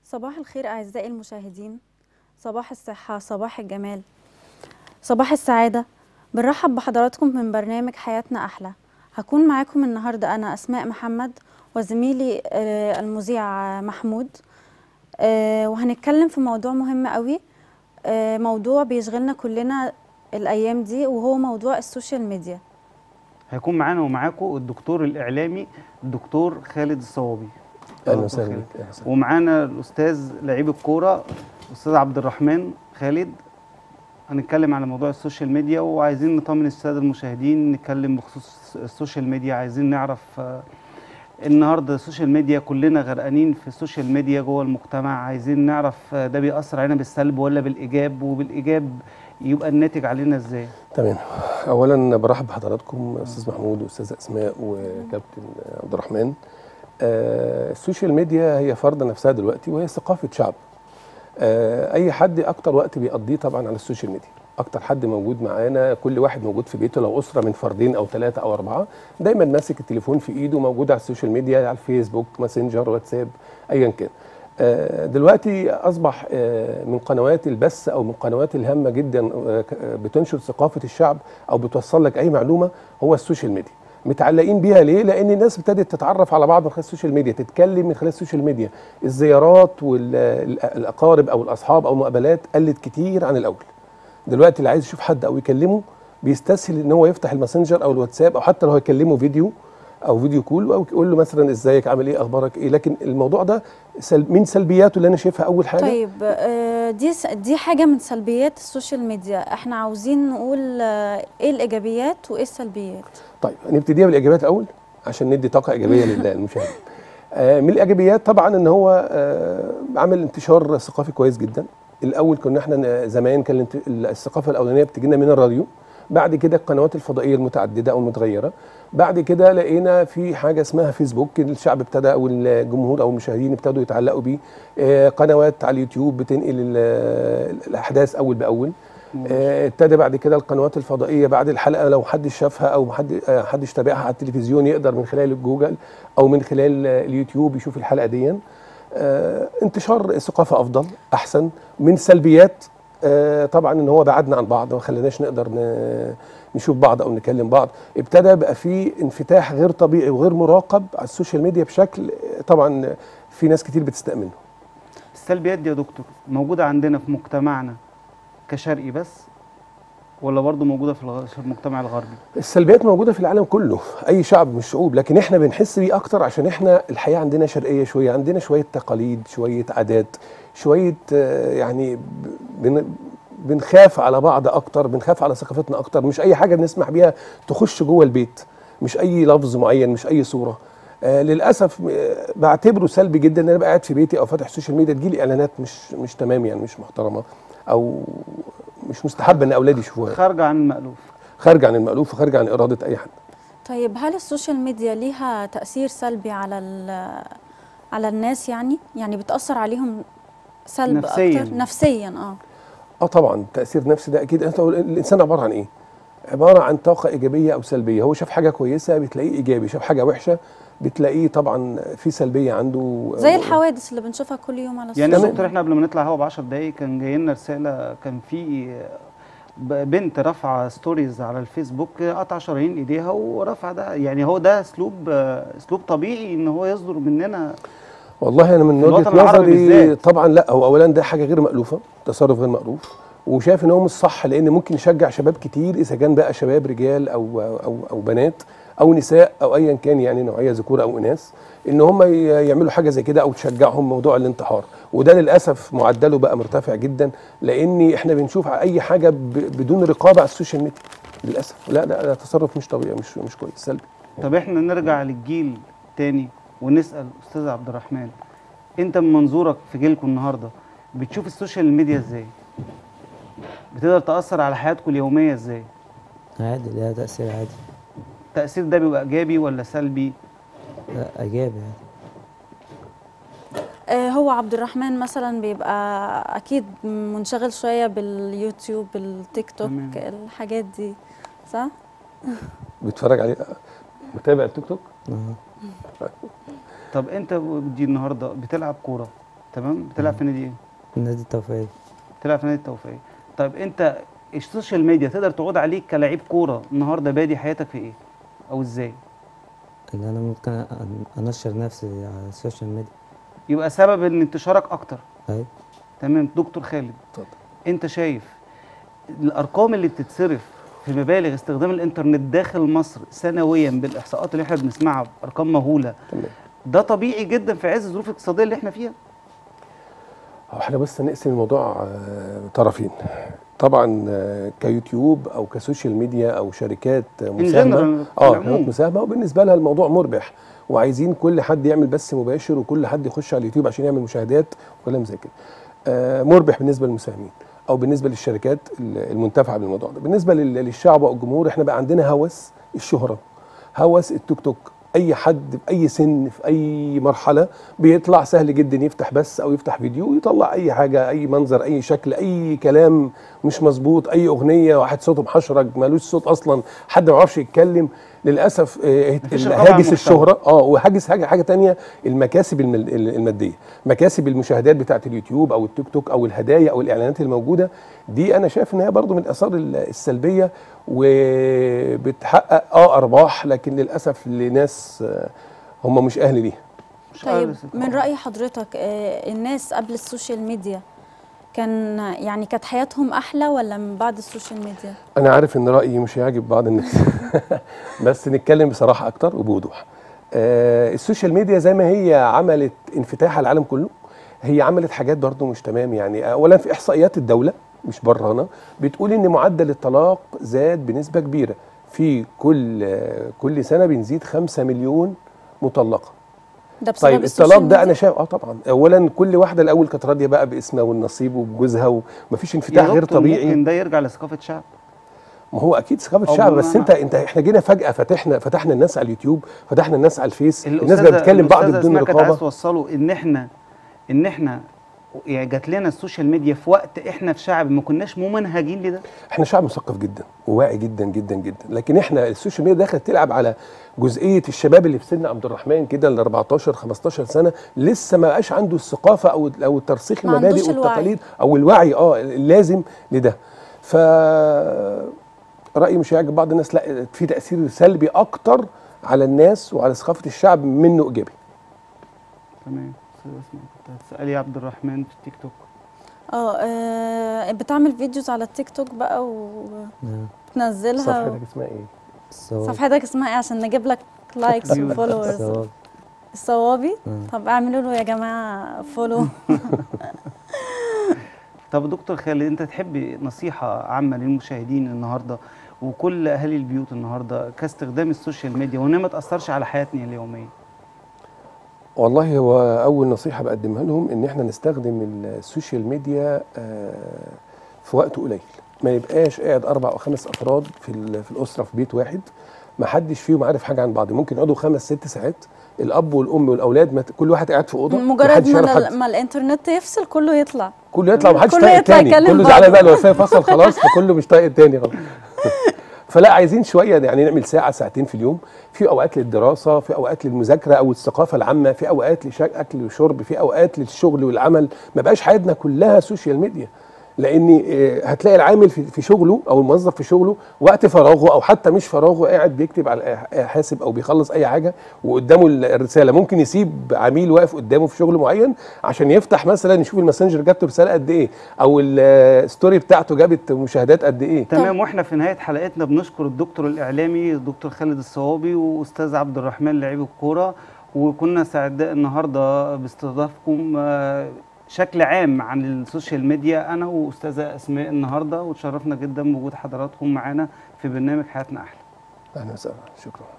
صباح الخير أعزائي المشاهدين صباح الصحة صباح الجمال صباح السعادة بنرحب بحضراتكم من برنامج حياتنا أحلى هكون معاكم النهاردة أنا أسماء محمد وزميلي آه، المذيع محمود آه، وهنتكلم في موضوع مهم قوي آه، موضوع بيشغلنا كلنا الأيام دي وهو موضوع السوشيال ميديا هيكون معانا ومعاكم الدكتور الاعلامي الدكتور خالد الصوابي اهلا دكتور وسهلا خالد. بك أهلا وسهلا. ومعانا الاستاذ لعيب الكوره الاستاذ عبد الرحمن خالد هنتكلم على موضوع السوشيال ميديا وعايزين نطمن الساده المشاهدين نتكلم بخصوص السوشيال ميديا عايزين نعرف آه، النهارده السوشيال ميديا كلنا غرقانين في السوشيال ميديا جوه المجتمع عايزين نعرف آه، ده بيأثر علينا بالسلب ولا بالايجاب وبالايجاب يبقى الناتج علينا ازاي تمام اولا برحب بحضراتكم استاذ محمود واستاذ اسماء وكابتن عبد الرحمن آه السوشيال ميديا هي فرض نفسها دلوقتي وهي ثقافه شعب آه اي حد اكتر وقت بيقضيه طبعا على السوشيال ميديا اكتر حد موجود معانا كل واحد موجود في بيته لو اسره من فردين او ثلاثه او اربعه دايما ماسك التليفون في ايده موجود على السوشيال ميديا على الفيسبوك ماسنجر واتساب ايا كان آه، دلوقتي اصبح آه، من قنوات البث او من قنوات الهامه جدا آه، ك- آه، بتنشر ثقافه الشعب او بتوصل لك اي معلومه هو السوشيال ميديا متعلقين بيها ليه لان الناس ابتدت تتعرف على بعض من خلال السوشيال ميديا تتكلم من خلال السوشيال ميديا الزيارات والاقارب او الاصحاب او المقابلات قلت كتير عن الاول دلوقتي اللي عايز يشوف حد او يكلمه بيستسهل ان هو يفتح الماسنجر او الواتساب او حتى لو هيكلمه فيديو او فيديو كول او يقول له مثلا ازيك عامل ايه اخبارك ايه لكن الموضوع ده سل من سلبياته اللي انا شايفها اول حاجه طيب آه، دي س- دي حاجة من سلبيات السوشيال ميديا احنا عاوزين نقول آه، ايه الإيجابيات وايه السلبيات طيب هنبتديها بالايجابيات الاول عشان ندي طاقه ايجابيه للمشاهدين آه، من الايجابيات طبعا ان هو آه، عمل انتشار ثقافي كويس جدا الاول كنا احنا ن- زمان كان الانت- الثقافه الاولانيه بتجينا من الراديو بعد كده القنوات الفضائيه المتعدده او المتغيره بعد كده لقينا في حاجه اسمها فيسبوك الشعب ابتدى او الجمهور او المشاهدين ابتدوا يتعلقوا بيه آه، قنوات على اليوتيوب بتنقل ال- الاحداث اول باول آه، ابتدى بعد كده القنوات الفضائيه بعد الحلقه لو حد شافها او حد آه، حدش تابعها على التلفزيون يقدر من خلال الجوجل او من خلال آه، اليوتيوب يشوف الحلقه دي آه، انتشار الثقافه افضل احسن من سلبيات آه، طبعا ان هو بعدنا عن بعض ما خليناش نقدر ن- نشوف بعض او نكلم بعض ابتدى بقى في انفتاح غير طبيعي وغير مراقب على السوشيال ميديا بشكل آه، طبعا في ناس كتير بتستأمنه السلبيات دي يا دكتور موجودة عندنا في مجتمعنا كشرقي بس ولا برضه موجودة في الغ- في المجتمع الغربي؟ السلبيات موجوده في العالم كله اي شعب من الشعوب لكن احنا بنحس بيه اكتر عشان احنا الحياه عندنا شرقيه شويه عندنا شويه تقاليد شويه عادات شويه آه، يعني ب- بن بنخاف على بعض اكتر بنخاف على ثقافتنا اكتر مش اي حاجه بنسمح بيها تخش جوه البيت مش اي لفظ معين مش اي صوره آه للاسف آه، بعتبره سلبي جدا ان انا بقى قاعد في بيتي او فاتح السوشيال ميديا تجيلي اعلانات مش مش تمام يعني مش محترمه او مش مستحب ان اولادي يشوفوها خارجة عن المألوف خارج عن المألوف وخارج عن إرادة أي حد طيب هل السوشيال ميديا ليها تأثير سلبي على ال- على الناس يعني يعني بتأثر عليهم سلب نفسياً. أكتر نفسيا اه اه طبعا تأثير نفسي ده أكيد أنت الإنسان عبارة عن إيه؟ عبارة عن طاقة إيجابية أو سلبية هو شاف حاجة كويسة بتلاقيه إيجابي شاف حاجة وحشة بتلاقيه طبعا في سلبية عنده زي الحوادث اللي بنشوفها كل يوم على يعني يا السوشيال دكتور احنا قبل ما نطلع هوا ب 10 دقايق كان جاي لنا رسالة كان في ب- بنت رافعة ستوريز على الفيسبوك قطع شرايين ايديها ورفع ده يعني هو ده اسلوب اسلوب طبيعي ان هو يصدر مننا والله أنا من في وجهة الوطن العربي نظري بالذات. طبعا لا هو أولا ده حاجة غير مألوفة تصرف غير مألوف وشايف ان هو مش صح لان ممكن يشجع شباب كتير اذا كان بقى شباب رجال او او او بنات او نساء او ايا كان يعني نوعيه ذكور او اناث ان هم ي- يعملوا حاجه زي كده او تشجعهم موضوع الانتحار وده للاسف معدله بقى مرتفع جدا لان احنا بنشوف اي حاجه ب- بدون رقابه على السوشيال ميديا للاسف لا لا ده تصرف مش طبيعي مش مش كويس سلبي طب احنا نرجع للجيل تاني ونسأل استاذ عبد الرحمن انت من منظورك في جيلكم النهارده بتشوف السوشيال ميديا ازاي؟ بتقدر تأثر على حياتكم اليومية ازاي؟ عادي ليها تأثير عادي التأثير ده بيبقى إيجابي ولا سلبي؟ لا إيجابي عادي آه، هو عبد الرحمن مثلا بيبقى اكيد منشغل شويه باليوتيوب بالتيك توك تمام. الحاجات دي صح بيتفرج عليه متابع التيك توك آه. طب انت دي النهارده بتلعب كوره تمام بتلعب في نادي ايه نادي التوفيق بتلعب في نادي التوفيق طيب انت السوشيال ميديا تقدر تعود عليك كلاعب كوره النهارده بادي حياتك في ايه او ازاي اللي انا ممكن أن- انشر نفسي على السوشيال ميديا يبقى سبب ان انتشارك اكتر ايوه تمام دكتور خالد اتفضل انت شايف الارقام اللي بتتصرف في مبالغ استخدام الانترنت داخل مصر سنويا بالاحصاءات اللي احنا بنسمعها ارقام مهوله تمام ده طبيعي جدا في عز الظروف الاقتصاديه اللي احنا فيها هو احنا بس نقسم الموضوع آه، طرفين طبعا آه، كيوتيوب او كسوشيال ميديا او شركات آه، مساهمه general، في اه العموم. كانت مساهمه وبالنسبه لها الموضوع مربح وعايزين كل حد يعمل بث مباشر وكل حد يخش على اليوتيوب عشان يعمل مشاهدات وكلام زي كده آه، مربح بالنسبه للمساهمين او بالنسبه للشركات المنتفعه بالموضوع ده بالنسبه لل- للشعب او الجمهور احنا بقى عندنا هوس الشهره هوس التيك توك اي حد في اي سن في اي مرحله بيطلع سهل جدا يفتح بس او يفتح فيديو ويطلع اي حاجه اي منظر اي شكل اي كلام مش مظبوط اي اغنيه واحد صوته محشرج مالوش صوت اصلا حد ما يعرفش يتكلم للاسف آه، مفيش رقابة على هاجس المحتوى. الشهره اه وحاجز حاجه حاجه تانية المكاسب المل- الماديه مكاسب المشاهدات بتاعت اليوتيوب او التيك توك او الهدايا او الاعلانات الموجوده دي انا شايف ان هي برضو من الاثار ال- السلبيه وبتحقق اه ارباح لكن للاسف لناس آه، هم مش اهل ليها مش طيب عارف من رأي حضرتك آه، الناس قبل السوشيال ميديا كان يعني كانت حياتهم أحلى ولا من بعد السوشيال ميديا؟ انا عارف ان رايي مش هيعجب بعض الناس بس نتكلم بصراحه اكتر وبوضوح آه السوشيال ميديا زي ما هي عملت انفتاح على العالم كله هي عملت حاجات برضو مش تمام يعني اولا في احصائيات الدوله مش بره هنا بتقول ان معدل الطلاق زاد بنسبه كبيره في كل آه كل سنه بنزيد 5 مليون مطلقه ده بسبب طيب السوشيال الطلاق ده ميديا؟ انا شايف اه طبعا اولا كل واحده الاول كانت راضيه بقى باسمها والنصيب وبجوزها ومفيش انفتاح يا غير دكتور طبيعي ممكن ده يرجع لثقافه شعب ما هو اكيد ثقافه أو الشعب ما- بس انت انت احنا جينا فجاه فتحنا فتحنا الناس على اليوتيوب فتحنا الناس على الفيس الناس الأستاذة- بقت بتتكلم بعض الأستاذة بدون اسماء كانت عايز رقابه توصله ان احنا ان احنا يعني جات لنا السوشيال ميديا في وقت احنا في شعب ما كناش ممنهجين لده احنا شعب مثقف جدا وواعي جدا جدا جدا لكن احنا السوشيال ميديا دخلت تلعب على جزئيه الشباب اللي في سن عبد الرحمن كده ال 14 15 سنه لسه ما بقاش عنده الثقافه او او ترسيخ ما عندوش المبادئ الوعي. والتقاليد او الوعي اه اللازم لده ف رايي مش هيعجب بعض الناس لا في تاثير سلبي اكتر على الناس وعلى ثقافه الشعب منه ايجابي تمام أستاذة اسماء كنت هتسالي يا عبد الرحمن في التيك توك اه آه، بتعمل فيديوز على التيك توك بقى نعم وتنزلها صفحتك اسمها ايه؟ الصواب صفحتك اسمها ايه عشان نجيب لك لايكس أيوة. وفولورز الصواب الصوابي مم. طب اعملوا له يا جماعه فولو طب دكتور خالد انت تحبي نصيحه عامه للمشاهدين النهارده وكل اهالي البيوت النهارده كاستخدام السوشيال ميديا وانها ما تاثرش على حياتنا اليوميه والله هو اول نصيحه بقدمها لهم ان احنا نستخدم السوشيال ميديا آه، في وقت قليل ما يبقاش قاعد اربع او خمس افراد في ال- في الاسره في بيت واحد ما حدش فيهم عارف حاجه عن بعض ممكن يقعدوا خمس ست ساعات الاب والام والاولاد ما ت- كل واحد قاعد في اوضه مجرد محدش ما, يعرف ال- حد ما الانترنت يفصل كله يطلع كله يطلع ومحدش كله طايق يطلع التاني يكلم كله بعض. زعلان بقى الوفاه فصل خلاص فكله مش طايق التاني خلاص فلا عايزين شويه يعني نعمل ساعه ساعتين في اليوم في اوقات للدراسه في اوقات للمذاكره او الثقافه العامه في اوقات لاكل وشرب في اوقات للشغل والعمل ما بقاش حياتنا كلها سوشيال ميديا لان آه، هتلاقي العامل في في شغله او الموظف في شغله وقت فراغه او حتى مش فراغه قاعد بيكتب على حاسب او بيخلص اي حاجه وقدامه الرساله ممكن يسيب عميل واقف قدامه في شغل معين عشان يفتح مثلا يشوف الماسنجر جات له رساله قد ايه او الستوري بتاعته جابت مشاهدات قد ايه تمام واحنا في نهايه حلقتنا بنشكر الدكتور الاعلامي الدكتور خالد الصوابي واستاذ عبد الرحمن لعيب الكوره وكنا سعداء النهارده باستضافكم آه، شكل عام عن السوشيال ميديا انا واستاذه اسماء النهارده وتشرفنا جدا بوجود حضراتكم معانا في برنامج حياتنا احلى اهلا وسهلا شكرا